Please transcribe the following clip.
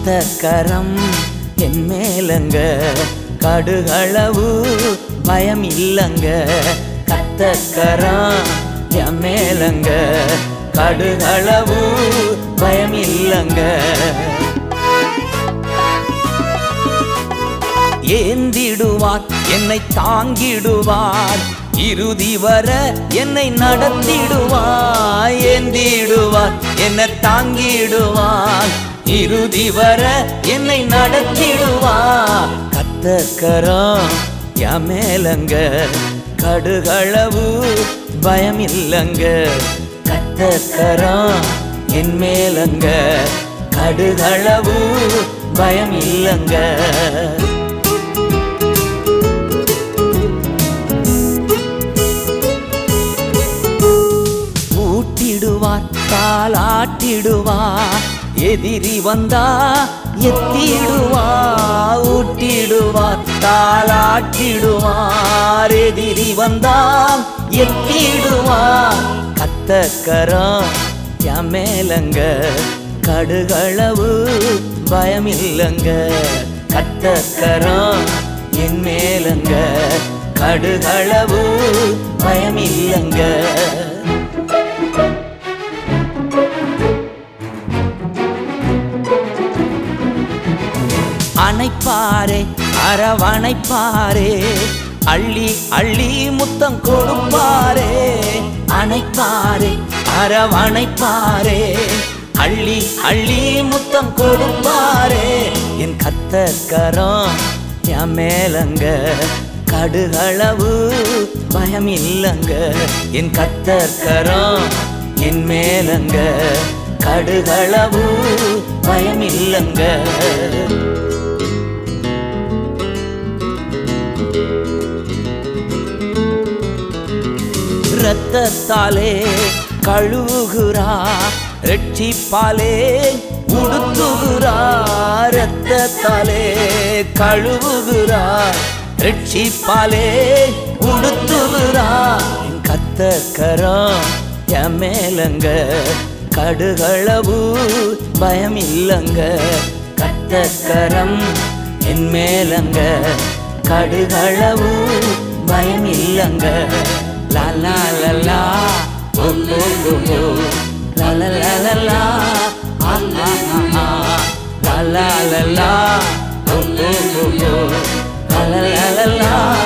கத்தக்கரம் என் மேலங்க கடுகளவு பயம் இல்லங்க கத்தக்கரம் என் மேலங்க கடுகளவு பயம் இல்லங்க ஏந்திடுவார் என்னை தாங்கிடுவார் இறுதி வர என்னை நடத்திடுவார் ஏந்திடுவார் என்னை தாங்கிடுவார் இறுதி வர என்னை நடத்திடுவார் கத்தக்கரம் என் மேலங்க கடுகளவு பயம் இல்லங்க கத்தக்கரம் என் மேலங்க கடுகளவு பயம் இல்லங்க ஊட்டிடுவார் காலாட்டிடுவார் எதிரி வந்தா எத்திடுவார் ஊட்டிடுவார் காலாட்டிடுவார் எதிரி வந்தா எத்திடுவார் கத்தக்கரம் என் மேலங்க கடுகளவு பயமில்லங்க கத்தக்கரம் என் மேலங்க கடுகளவு பயமில்லங்க அணைப்பாரே அரவணைப்பாரே அள்ளி அள்ளி முத்தம் கொடுப்பாரே அணைப்பாரே அரவணைப்பாரே அள்ளி அள்ளி முத்தம் கொடுப்பாரே என் கத்தக்கரம் என் மேலங்க கடுகளவு பயம் இல்லங்க என் கத்தற்கரம் என் மேலங்க கடுகளவு பயம் இல்லங்க இரத்தத்தாலே கழுவுகிறா ரட்சிப்பாலே உடுத்துகிறா இரத்தத்தாலே கழுவுகிறா ரட்சிப்பாலே உடுத்துகிறா என் கத்தக்கரம் என் மேலங்க கடுகளவு பயம் இல்லங்க கத்தக்கரம் என் மேலங்க கடுகளவு பயம் இல்லங்க லா லா லா லா ஓ ஓ ஓ ஓ லா லா லா லா லா ஆ ஆ ஆ ஆ லா லா லா லா ஓ ஓ ஓ ஓ லா லா லா லா லா